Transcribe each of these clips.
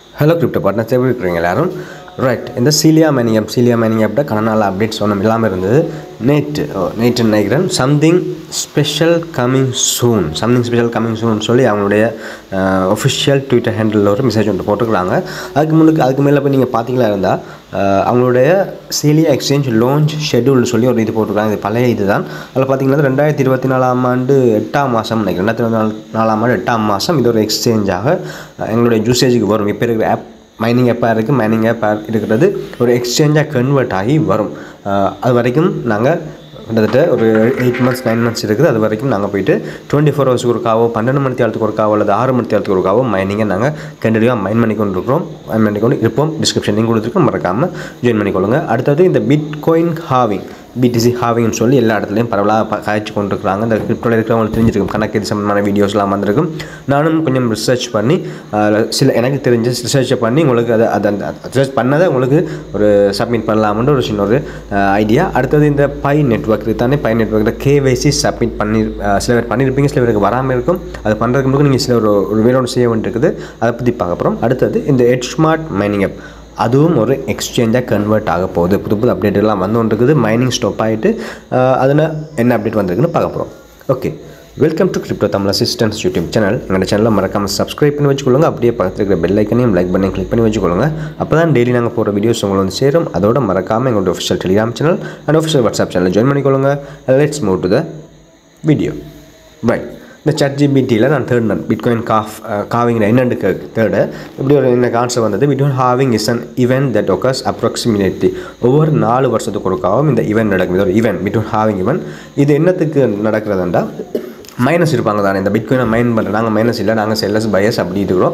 hello crypto partners எப்படி இருக்கிறீங்க எல்லாரும் ரைட் இந்த சீலியா மைனிங் ஆப் சீலியா மைனிங் ஆப்பில் கனநாள் அப்டேட்ஸ் ஒன்றும் இல்லாமல் இருந்தது நேற்று ஓ, நேற்று நினைக்கிறேன் something special coming soon something special coming soon சொல்லி அவங்களுடைய ஒஃபிஷியல் ட்விட்டர் ஹேண்டில் ஒரு மெசேஜ் ஒன்று போட்டுருக்காங்க அதுக்கு முன்னுக்கு அதுக்கு மேலே போய் நீங்கள் பார்த்தீங்களா இருந்தால் அஹ், அவங்களுடைய சீலியா எக்ஸ்சேஞ்ச் லான்ச் ஷெட்யூல் சொல்லி ஒரு இது போட்டிருக்காங்க இது பழைய இது தான் அதில் பார்த்தீங்கன்னா ரெண்டாயிரத்தி இருபத்தி நாலாம் ஆண்டு எட்டாம் மாதம் நினைக்கிறேன் ரெண்டாயிரத்தி இருபத்தி நாலு நாலாம் ஆண்டு எட்டாம் மாதம் இது ஒரு எக்ஸ்சேஞ்சாக அஹ், எங்களுடைய ஜூசேஜுக்கு வரும் இப்போ இருக்கிற ஆப் மைனிங் ஆப்பாக இருக்குது மைனிங் ஆப் இருக்கிறது ஒரு எக்ஸ்சேஞ்சாக கன்வெர்ட் ஆகி வரும் அஹ், அது வரைக்கும் நாங்கள் கிட்டத்தட்ட ஒரு எயிட் மந்த்ஸ் நைன் மந்த்ஸ் இருக்குது அது வரைக்கும் நாங்கள் போயிட்டு டுவெண்ட்டி ஃபோர் ஹவர்ஸுக்கு ஒருக்காவோ பன்னெண்டு மணி நேரத்துக்கு ஒருக்காவோ அல்லது ஆறு மணி நேரத்துக்கு ஒருக்காவோ மைனிங்கை நாங்கள் கண்டினியூவாக மைன் பண்ணி கொண்டு இருக்கிறோம் மைன் பண்ணி கொண்டு இருப்போம் டிஸ்கிரிப்ஷன் லிங்க் கொடுத்துருக்கோம் மறக்காமல் ஜாயின் பண்ணிக்கொள்ளுங்க அடுத்தது இந்த பிட்காயின் ஹாவிங் பிடிசி ஹாவிங்னு சொல்லி எல்லா இடத்துலையும் பரவலாக ப- காய்ச்சி கொண்டு இருக்கிறாங்க இந்த கிரிப்டோவில் இருக்கிறவங்களுக்கு தெரிஞ்சிருக்கும் கணக்கு இது சம்பந்தமான வீடியோஸ்லாம் வந்திருக்கும் நானும் கொஞ்சம் ரிசர்ச் பண்ணி அதில் சில எனக்கு தெரிஞ்ச ரிசர்ச்சை பண்ணி உங்களுக்கு அதை அதை அந்த ரிசர்ச் பண்ணதை உங்களுக்கு ஒரு சப்மிட் பண்ணலாம்னு ஒரு சின்ன ஒரு ஐடியா அடுத்தது இந்த பை நெட்ஒர்க் இது தானே பை நெட்ஒர்க்கில் கேவைசி சப்மிட் பண்ணி அஹ், சில பேர் பண்ணியிருப்பீங்க சில பேருக்கு வராமல் இருக்கும் அது பண்ணுறதுக்கு முன்னாடி நீங்கள் சில ஒரு ஒரு வேலை ஒன்று செய்ய வேண்டியிருக்குது அதை பற்றி பார்க்க போகிறோம் அடுத்தது இந்த ஹெட் ஸ்மார்ட் மைனிங் ஆப் அதுவும் ஒரு எக்ஸ்சேஞ்சாக கன்வெர்ட் ஆக போகுது புது புது அப்டேட் எல்லாம் வந்து கொண்டு இருக்குது மைனிங் ஸ்டாப் ஆகிட்டு அதில் என்ன அப்டேட் வந்திருக்குன்னு பார்க்க போகிறோம் okay welcome to crypto Tamil assistance YouTube channel எங்கள் சேனலை மறக்காமல் சப்ஸ்கிரைப் பண்ணி வச்சுக்கொள்ளுங்க அப்படியே பக்கத்தில் இருக்கிற பெல் ஐக்கனையும் லைக் பண்ணி கிளிக் பண்ணி வச்சுக்கொள்ளுங்க அப்போ தான் டெய்லி நாங்கள் போகிற வீடியோஸ் உங்களுக்கு வந்து சேரும் அதோட மறக்காமல் எங்களோட official Telegram channel and official WhatsApp channel join பண்ணிக்கொள்ளுங்க let's move to the video right இந்த சட் ஜிபிடியில் நான் தேர்ட் நான் பிட்காயின் காஃப் காவிங் என்னென்னு தேர்டு இப்படி ஒரு என்ன கான்செப்ட் வந்தது பிட்காயின் ஹாவிங் is an event that occurs approximately ஒவ்வொரு நாலு வருஷத்துக்கு ஒருக்காவும் இந்த ஈவெண்ட் நடக்கும் இது ஒரு ஈவெண்ட் பிட்காயின் ஹாவிங் ஈவெண்ட் இது என்னத்துக்கு நடக்கிறதுண்டா மைனஸ் இருப்பாங்க தானே இந்த பிட்காயினை மைன் பண்ணுற நாங்கள் மைனஸ் இல்லை நாங்கள் செல்லஸ் பயஸ் அப்படி இருக்கிறோம்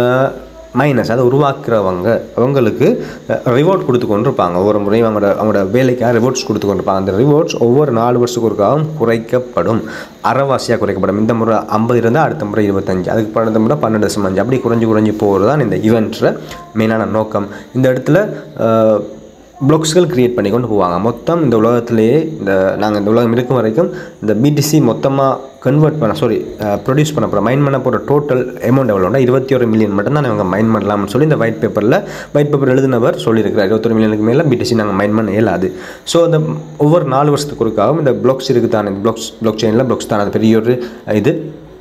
மைனஸ் அதை உருவாக்குறவங்க அவங்களுக்கு ரிவார்ட் கொடுத்து கொண்டு இருப்பாங்க ஒவ்வொரு முறையும் அவங்களோட அவங்களோட வேலைக்காக ரிவார்ட்ஸ் கொடுத்து கொண்டு இருப்பாங்க அந்த ரிவார்ட்ஸ் ஒவ்வொரு நாலு வருஷத்துக்கு ஒருக்காகவும் குறைக்கப்படும் அறவாசியாக குறைக்கப்படும் இந்த முறை ஐம்பது இருந்தால் அடுத்த முறை இருபத்தஞ்சு அதுக்கு அடுத்த முறை பன்னெண்டு தசம் அஞ்சு அப்படி குறைஞ்சு குறைஞ்சு போகிறது தான் இந்த ஈவெண்ட்டில் மெயினான நோக்கம் இந்த இடத்துல அஹ், ப்ளாக்ஸ்கள் க்ரியேட் பண்ணி கொண்டு போவாங்க மொத்தம் இந்த உலகத்திலேயே இந்த நாங்கள் இந்த உலகம் இருக்கும் வரைக்கும் இந்த பிடிசி மொத்தமாக கன்வெர்ட் பண்ண சாரி ப்ரொடியூஸ் பண்ண போகிற மைன் பண்ண போகிற டோட்டல் அமௌண்ட் எவ்வளோனா இருபத்தி ஒரு மில்லியன் மட்டும்தான் இவங்க மைன் பண்ணலாம்னு சொல்லி இந்த ஒயிட் பேப்பரில் ஒயிட் பேப்பர் எழுதினவர் சொல்லியிருக்கிறார் இருபத்தொரு மில்லியனுக்கு மேலே பிடிசி நாங்கள் மைன் பண்ண இயலாது ஸோ அந்த ஒவ்வொரு நாலு வருஷத்துக்கு ஒருக்காகவும் இந்த ப்ளாக்ஸ் இருக்குது தானே இந்த ப்ளாக்ஸ் ப்ளாக் செயினில் ப்ளாக்ஸ் தானே அது பெரிய ஒரு இது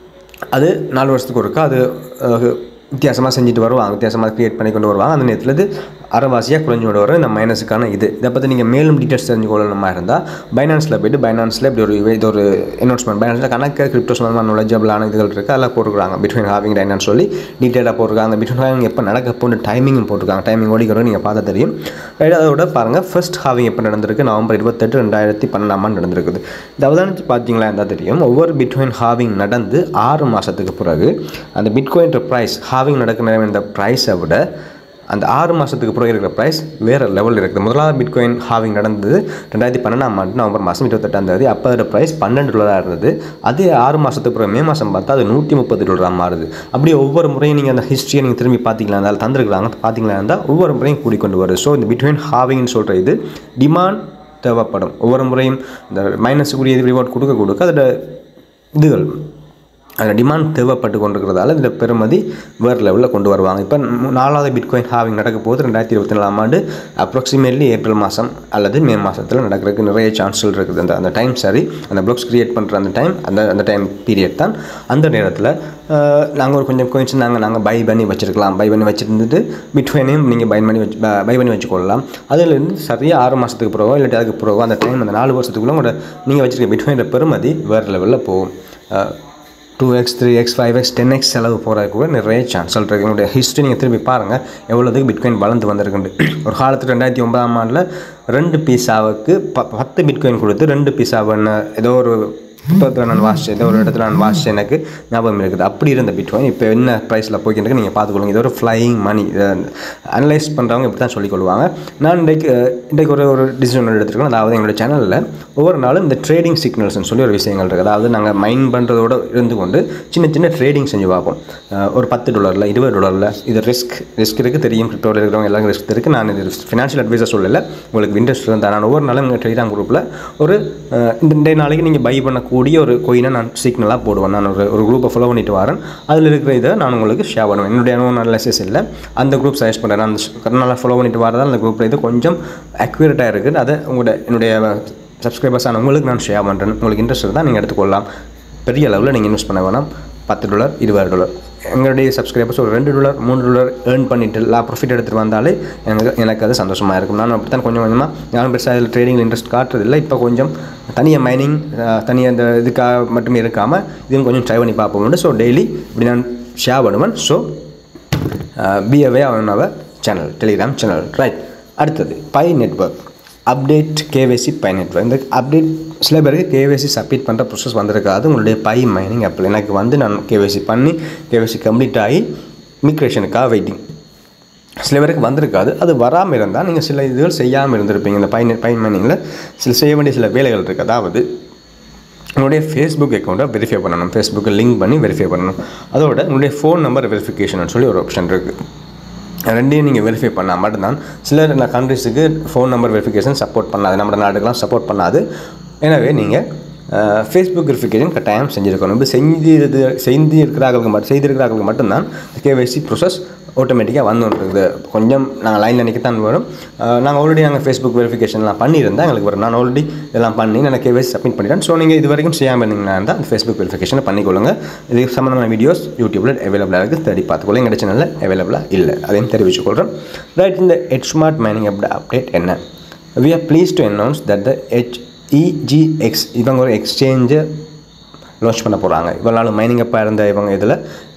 அது நாலு வருஷத்துக்கு ஒருக்கா அது வித்தியாசமாக செஞ்சுட்டு வருவாங்க வித்தியாசமாக க்ரியேட் பண்ணி கொண்டு வருவாங்க அந்த நேரத்தில் இது அரைவாசியாக குறைஞ்சு கொண்டு வரும் இந்த மைனஸுக்கான இது இதை பற்றி நீங்கள் மேலும் டீட்டெயில்ஸ் தெரிஞ்சு கொள்ளணுமா இருந்தால் பைனான்ஸில் போயிட்டு பைனான்ஸில் இப்படி ஒரு இது ஒரு அனௌன்ஸ்மெண்ட் பைனான்ஸில் கணக்கு கிரிப்டோ சம்பந்தமான knowledgeable-ஆன இதுகள் இருக்குது அதெல்லாம் போட்டுருக்காங்க பிட்வீன் ஹாவிங் டைனான்னு சொல்லி டீட்டெயிலாக போட்டிருக்காங்க அந்த பிட்வீன் ஹாவிங் எப்போ நடக்க போட்டு டைமிங்கும் போட்டிருக்காங்க டைமிங் ஓடிக்கிறோம் நீங்கள் பார்த்தா தெரியும் ரைட் அதோட பாருங்கள் ஃபர்ஸ்ட் ஹாவிங் எப்போ நடந்திருக்கு நவம்பர் இருபத்தெட்டு ரெண்டாயிரத்தி பன்னெண்டாம் ஆண்டு நடந்திருக்குது இந்த அவதானிச்சு பார்த்தீங்களா இருந்தால் தெரியும் ஒவ்வொரு பிட்காயின் ஹாவிங் நடந்து ஆறு மாதத்துக்கு பிறகு அந்த பிட்காயின் ப்ரைஸ் ஹாவிங் நடக்கிற நேரம் இந்த ப்ரைஸை விட அந்த ஆறு மாதத்துக்கு பிறகு இருக்கிற ப்ரைஸ் வேறு லெவலில் இருக்குது முதலாவது பிட்காயின் ஹாவிங் நடந்தது ரெண்டாயிரத்தி பன்னெண்டாம் ஆண்டு நவம்பர் மாதம் இருபத்தெட்டாம் தேதி அப்போ அதோட ப்ரைஸ் பன்னெண்டு டாலராக இருந்தது அதே ஆறு மாதத்துக்கு பிறகு மே மாதம் பார்த்தா அது நூற்றி முப்பது டாலராக மாறுது அப்படியே ஒவ்வொரு முறையும் நீங்கள் அந்த ஹிஸ்ட்ரியை நீங்கள் திரும்பி பார்த்தீங்களா இருந்தால் தந்திருக்கிறாங்க பார்த்தீங்களா இருந்தால் ஒவ்வொரு முறையும் கூடிக்கொண்டு வருது ஸோ இந்த பிட்வீன் ஹாவிங்னு சொல்கிற இது டிமாண்ட் தேவைப்படும் ஒவ்வொரு முறையும் இந்த மைனஸுக்குரிய இது ரிவார்ட் கொடுக்க கொடுக்க அதோட இதுகள் அதில் டிமாண்ட் தேவைப்பட்டு கொண்டிருக்கிறதால இந்த பெருமதி வேறு லெவலில் கொண்டு வருவாங்க இப்போ மு- நாலாவது பிட்காயின் ஹாவிங் நடக்க போகுது ரெண்டாயிரத்தி இருபத்தி நாலாம் ஆண்டு அப்ராக்சிமேட்லி ஏப்ரல் மாதம் அல்லது மே மாதத்தில் நடக்கிறதுக்கு நிறைய சான்ஸ்கள் இருக்குது அந்த அந்த டைம் சரி அந்த ப்ளாக்ஸ் கிரியேட் பண்ணுற அந்த டைம் அந்த அந்த டைம் பீரியட் தான் அந்த நேரத்தில் நாங்கள் ஒரு கொஞ்சம் கொஞ்சம் நாங்கள் நாங்கள் பை பண்ணி வச்சுருக்கலாம் பை பண்ணி வச்சுருந்துட்டு பிட்காயினையும் நீங்கள் பை பண்ணி வச்சு பை பண்ணி வச்சுக்கொள்ளலாம் அதுலேருந்து சரியாக ஆறு மாதத்துக்கு பிறகோ இல்லாட்டி அதுக்கு பிறகோ அந்த டைம் அந்த நாலு வருஷத்துக்குள்ள உங்களோட நீங்கள் வச்சுருக்க பிட்காயின் பெருமதி வேறு லெவலில் போகும் ah, two X three X five X ten X செலவு போகிறதுக்கு கூட நிறைய சான்ஸ் இருக்குது என்னுடைய ஹிஸ்ட்ரி நீங்கள் திரும்பி பாருங்கள் எவ்வளோதுக்கு பிட்காயின் வளர்ந்து வந்திருக்குண்டு ஒரு காலத்தில் ரெண்டாயிரத்தி ஒன்பதாம் ஆண்டில் ரெண்டு பீஸாவுக்கு ப பத்து பிட்காயின் கொடுத்து ரெண்டு பீஸாவுன்னு ஏதோ ஒரு புத்தகத்தில் நான் வாசிச்சேன் ஏதோ ஒரு இடத்துல நான் வாசிச்சேன் எனக்கு ஞாபகம் இருக்குது அப்படி இருந்த பிட்காயின் இப்போ என்ன ப்ரைஸில் போய்க்கிட்டு நீங்கள் பார்த்துக்கொள்ளுங்க இது ஒரு ஃப்ளையிங் மணி அனலைஸ் பண்ணுறவங்க இப்படி தான் சொல்லிக் கொள்வாங்க நான் இன்றைக்கு அஹ், இன்றைக்கு ஒரு ஒரு டிசிஷன் ஒன்று எடுத்துருக்கேன் அதாவது எங்களோட சேனலில் ஒவ்வொரு நாளும் இந்த ட்ரேடிங் சிக்னல்ஸ்னு சொல்லி ஒரு விஷயங்கள் இருக்குது அதாவது நாங்கள் மைண்ட் பண்ணுறதோட இருந்து கொண்டு சின்ன சின்ன ட்ரேடிங் செஞ்சு பார்ப்போம் அஹ், ஒரு பத்து டாலரில் இருபது டாலரில் இது ரிஸ்க் ரிஸ்க் இருக்குது தெரியும் கிரிப்டோவில் இருக்கிறவங்க எல்லாம் ரிஸ்க் இருக்குது நான் இது ஃபினான்ஷியல் அட்வைசர் சொல்லலை உங்களுக்கு இன்ட்ரெஸ்ட் இருந்தால் நான் ஒவ்வொரு நாளும் எங்கள் டெலிகிராம் குரூப்பில் ஒரு அஹ், இந்த இந்த நாளைக்கு நீங்கள் பை பண்ணக்கூடிய இருக்கக்கூடிய ஒரு கோயினை நான் சிக்னலாக போடுவேன் நான் ஒரு ஒரு குரூப்பை ஃபாலோ பண்ணிட்டு வரேன் அதில் இருக்கிற இதை நான் உங்களுக்கு ஷேர் பண்ணுவேன் என்னுடைய ஓன் அனாலிசிஸ் இல்லை அந்த குரூப் சஜஸ்ட் பண்ணுறேன் நான் அந்த நல்லா ஃபாலோ பண்ணிட்டு வரதால் அந்த குரூப்பில் இது கொஞ்சம் அக்யூரேட்டாக இருக்குது அதை உங்களோட என்னுடைய சப்ஸ்கிரைபர்ஸான உங்களுக்கு நான் ஷேர் பண்ணுறேன் உங்களுக்கு இன்ட்ரெஸ்ட் இருந்தால் நீங்கள் எடுத்துக்கொள்ளலாம் பெரிய அளவில் நீங்கள் இன்வெஸ்ட் பண்ண வேணாம் பத்து டாலர் இருபது டாலர் எங்களுடைய சப்ஸ்கிரைபர்ஸ் ஒரு ரெண்டு டாலர் மூணு டாலர் ஏர்ன் பண்ணிட்டு லா ப்ராஃபிட் எடுத்துகிட்டு வந்தாலே எனக்கு எனக்கு அது சந்தோஷமாக இருக்கும் நான் அப்படி தான் கொஞ்சம் கொஞ்சமாக யாரும் பெருசாக இதில் ட்ரேடிங்கில் இன்ட்ரெஸ்ட் காட்டுறதில்லை இப்போ கொஞ்சம் தனியாக மைனிங் தனியாக அந்த இதுக்காக மட்டுமே இருக்காமல் இதுவும் கொஞ்சம் ட்ரை பண்ணி பார்ப்போம் ஸோ டெய்லி இப்படி நான் ஷேர் பண்ணுவேன் ஸோ பி அவே அவன் அவர் சேனல் டெலிகிராம் சேனல் ரைட் அடுத்தது Pi network update KYC Pi network இந்த அப்டேட் சில பேருக்கு கேவைசி சப்மிட் பண்ணுற ப்ரொசஸ் வந்திருக்காது உங்களுடைய பை மைனிங் ஆப்பில் எனக்கு வந்து நான் கேவைசி பண்ணி கேவைசி கம்ப்ளீட் ஆகி மிக்ரேஷனுக்காக வெயிட்டிங் சில பேருக்கு வந்திருக்காது அது வராமல் இருந்தால் நீங்கள் சில இதுகள் செய்யாமல் இருந்திருப்பீங்க இந்த பை பை மைனிங்கில் சில செய்ய வேண்டிய சில வேலைகள் இருக்குது அதாவது உங்களுடைய ஃபேஸ்புக் அக்கௌண்ட்டை வெரிஃபை பண்ணணும் ஃபேஸ்புக்கை லிங்க் பண்ணி வெரிஃபை பண்ணணும் அதோட உங்களுடைய ஃபோன் நம்பர் வெரிஃபிகேஷன் சொல்லி ஒரு ஆப்ஷன் இருக்குது ரெண்டையும் நீங்கள் வெரிஃபை பண்ணால் மட்டும்தான் சில கண்ட்ரிஸுக்கு ஃபோன் நம்பர் வெரிஃபிகேஷன் சப்போர்ட் பண்ணாது நம்ம நாட்டுக்கெலாம் சப்போர்ட் பண்ணாது எனவே நீங்கள் ஃபேஸ்புக் வெரிஃபிகேஷன் கட்டாயம் செஞ்சுருக்கணும் இப்போ செஞ்சு செய்து இருக்கிறார்களுக்கு மட்டும் செய்திருக்கிறார்களுக்கு மட்டும்தான் கேவைசி ப்ரொசஸ் ஆட்டோமேட்டிக்காக வந்துருக்குது கொஞ்சம் நாங்கள் லைனில் நிற்கத்தான் வரும் நாங்கள் ஆல்ரெடி நாங்கள் ஃபேஸ்புக் வெரிஃபிகேஷன்லாம் பண்ணியிருந்தேன் எங்களுக்கு வரும் நான் ஆல்ரெடி இதெல்லாம் பண்ணி நான் கேவைசி சப்மிட் பண்ணிட்டேன் ஸோ நீங்கள் இது வரைக்கும் செய்யாமல் இருந்தீங்கன்னா இருந்தால் அந்த ஃபேஸ்புக் வெரிஃபிகேஷனை பண்ணிக்கொள்ளுங்க இது சம்மந்தமான வீடியோஸ் யூடியூப்பில் அவைலபிளாக இருக்குது தேடி பார்த்துக்கொள்ள எங்கள் சேனலில் அவைலபிளாக இல்லை அதையும் தெரிவிச்சுக்கொள்கிறேன் ரைட் இந்த ஹெட் ஸ்மார்ட் மைனிங் அப்ட அப்டேட் என்ன we are pleased to announce that the H EGX இவங்க ஒரு எக்ஸ்சேஞ்சை லான்ச் பண்ண போகிறாங்க இவ்வளோ நாள் மைனிங் அப்போ இருந்த இவங்க இதில்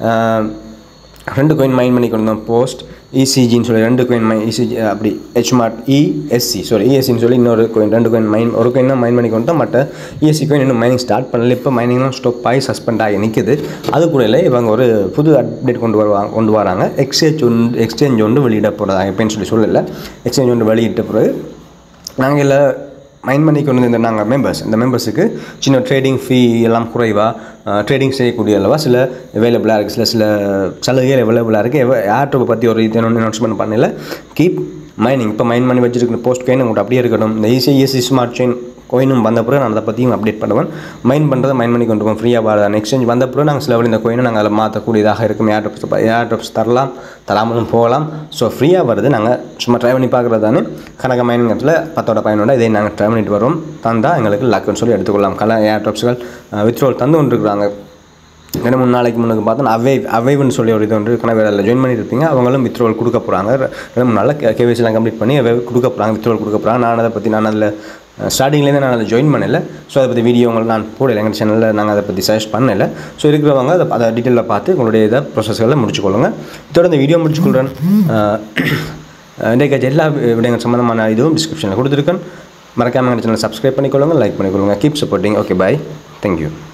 ரெண்டு கோயின் மைன் பண்ணி கொண்டு வந்தோம் போஸ்ட் இசிஜின்னு சொல்லி ரெண்டு கோயின் மை இசிஜி அப்படி ஹெச்மார்ட் இஎஸ்சி சாரி இஎஸ்சின்னு சொல்லி இன்னொரு கோயின் ரெண்டு கோயின் மைன் ஒரு கோயின் தான் மைன் பண்ணி கொண்டு மற்ற இஎஸ்சி கோயின் இன்னும் மைனிங் ஸ்டார்ட் பண்ணல இப்போ மைனிங்லாம் ஸ்டாப் ஆகி சஸ்பெண்ட் ஆகி நிற்குது அது கூட இல்லை இவங்க ஒரு புது அப்டேட் கொண்டு வருவாங்க கொண்டு வராங்க எக்ஸ்சேஞ்ச் ஒன்று எக்ஸ்சேஞ்ச் ஒன்று வெளியிட போகிறதா எப்படின்னு சொல்லி சொல்லலை எக்ஸ்சேஞ்ச் ஒன்று வெளியிட்ட பிறகு நாங்கள் இல்லை மைண்ட் பண்ணி கொண்டு வந்த நாங்கள் மெம்பர்ஸ் இந்த மெம்பர்ஸுக்கு சின்ன ட்ரேடிங் ஃபீ எல்லாம் குறைவாக ட்ரேடிங் செய்யக்கூடிய அளவாக சில அவைலபிளாக இருக்குது சில சில சலுகைகள் அவைலபிளாக இருக்குது ஏர்ட்ரோப்பை பற்றி ஒரு இது அனௌன்ஸ்மெண்ட் பண்ணல கீப் மைனிங் இப்போ மைன் பண்ணி வச்சிருக்கிற போஸ்ட் கோயின் உங்கள்கிட்ட அப்படியே இருக்கணும் இந்த ஈஸி ஈஸி ஸ்மார்ட் செயின் கோயினும் வந்த பிறகு நான் அதை பற்றியும் அப்டேட் பண்ணுவேன் மைன் பண்ணுறதை மைன் பண்ணி கொண்டு போவோம் ஃப்ரீயாக வர எக்ஸ்சேஞ்ச் வந்த பிறகு நாங்கள் சில இந்த கோயினை நாங்கள் அதில் மாற்றக்கூடியதாக இருக்கும் ஏர் ட்ராப்ஸ் ஏர் ட்ராப்ஸ் தரலாம் தராமலும் போகலாம் ஸோ ஃப்ரீயாக வருது நாங்கள் சும்மா ட்ரை பண்ணி பார்க்குறது தானே கணக்க மைனிங்கத்தில் பத்தோட பயனோட இதை நாங்கள் ட்ரை பண்ணிட்டு வரோம் தந்தால் எங்களுக்கு லக்குன்னு சொல்லி எடுத்துக்கொள்ளலாம் கல ஏர் ட்ராப்ஸ்கள் வித்ரோல் தந்து கொண்டு இருக்கிறாங்க ரெண்டு மூணு நாளைக்கு முன்னுக்கு பார்த்தா அவை அவைவ்னு சொல்லி ஒரு இது ஒன்று கணவர் அதில் ஜாயின் பண்ணியிருப்பீங்க அவங்களும் வித்ரோல் கொடுக்க போகிறாங்க ரெண்டு மூணு நாளில் கேவிசிலாம் கம்ப்ளீட் பண்ணி அவை கொடுக்க போகிறாங்க வித்ரோல் கொடுக்க போகிறாங்க நான் அதை பற்றி நான் அதில் ஸ்டார்டிங்லேருந்து நான் அதை ஜாயின் பண்ணல ஸோ அதை பற்றி வீடியோ உங்களுக்கு நான் போடலை எங்கள் சேனலில் நாங்கள் அதை பற்றி சஜஸ்ட் பண்ணலை ஸோ இருக்கிறவங்க அதை அதை டீட்டெயிலில் பார்த்து உங்களுடைய இதை ப்ரொசஸ்களை முடிச்சுக்கொள்ளுங்க இதோட இந்த வீடியோ முடிச்சுக்கொள்கிறேன் இன்றைக்கு எல்லா விடயங்கள் சம்மந்தமான இதுவும் டிஸ்கிரிப்ஷனில் கொடுத்துருக்கேன் மறக்காமல் எங்கள் சேனலை சப்ஸ்கிரைப் பண்ணிக்கொள்ளுங்க லைக் பண்ணிக்கொள்ளுங்க keep supporting okay bye thank you